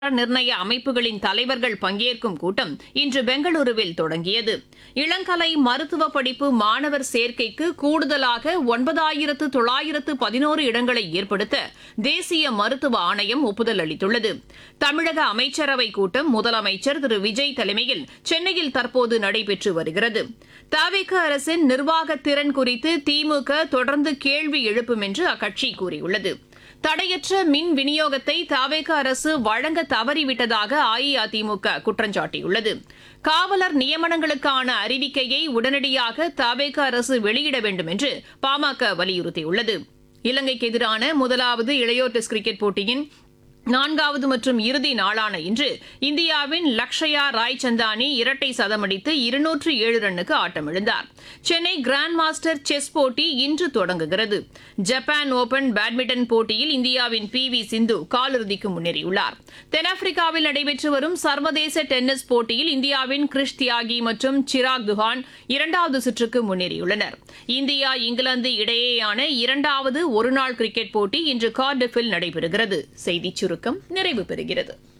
நிர்ணய அமைப்புகளின் தலைவர்கள் பங்கேற்கும் கூட்டம் இன்று பெங்களூருவில் தொடங்கியது இளங்கலை மருத்துவ படிப்பு மாணவர் சேர்க்கைக்கு கூடுதலாக ஒன்பதாயிரத்து தொள்ளாயிரத்து பதினோரு இடங்களை ஏற்படுத்த தேசிய மருத்துவ ஆணையம் ஒப்புதல் அளித்துள்ளது தமிழக அமைச்சரவை கூட்டம் முதலமைச்சர் திரு விஜய் தலைமையில் சென்னையில் தற்போது நடைபெற்று வருகிறது தவிக அரசின் நிர்வாக திறன் குறித்து திமுக தொடர்ந்து கேள்வி எழுப்பும் என்று அக்கட்சி கூறியுள்ளது தடையற்ற மின் விநியோகத்தை தவேக அரசு வழங்க தவறிவிட்டதாக அஇஅதிமுக குற்றம் சாட்டியுள்ளது காவலர் நியமனங்களுக்கான அறிவிக்கையை உடனடியாக தவேக அரசு வெளியிட வேண்டும் என்று பாமக வலியுறுத்தியுள்ளது இலங்கைக்கு எதிரான முதலாவது இளையோர் டெஸ்ட் கிரிக்கெட் போட்டியின் நான்காவது மற்றும் இறுதி நாளான இன்று இந்தியாவின் லக்ஷயா ராய்சந்தானி இரட்டை சதமடித்து இருநூற்று ஏழு ரன்னுக்கு ஆட்டமிழந்தார் சென்னை கிராண்ட் மாஸ்டர் செஸ் போட்டி இன்று தொடங்குகிறது ஜப்பான் ஓபன் பேட்மிண்டன் போட்டியில் இந்தியாவின் பி வி சிந்து காலிறுதிக்கு முன்னேறியுள்ளார் தென்னாப்பிரிக்காவில் நடைபெற்று வரும் சர்வதேச டென்னிஸ் போட்டியில் இந்தியாவின் கிறிஷ் தியாகி மற்றும் சிராக் துஹான் இரண்டாவது சுற்றுக்கு முன்னேறியுள்ளனர் இந்தியா இங்கிலாந்து இடையேயான இரண்டாவது ஒருநாள் கிரிக்கெட் போட்டி இன்று கார்டிஃபில் நடைபெறுகிறது செய்திச் சுருக்கம் நிறைவு பெறுகிறது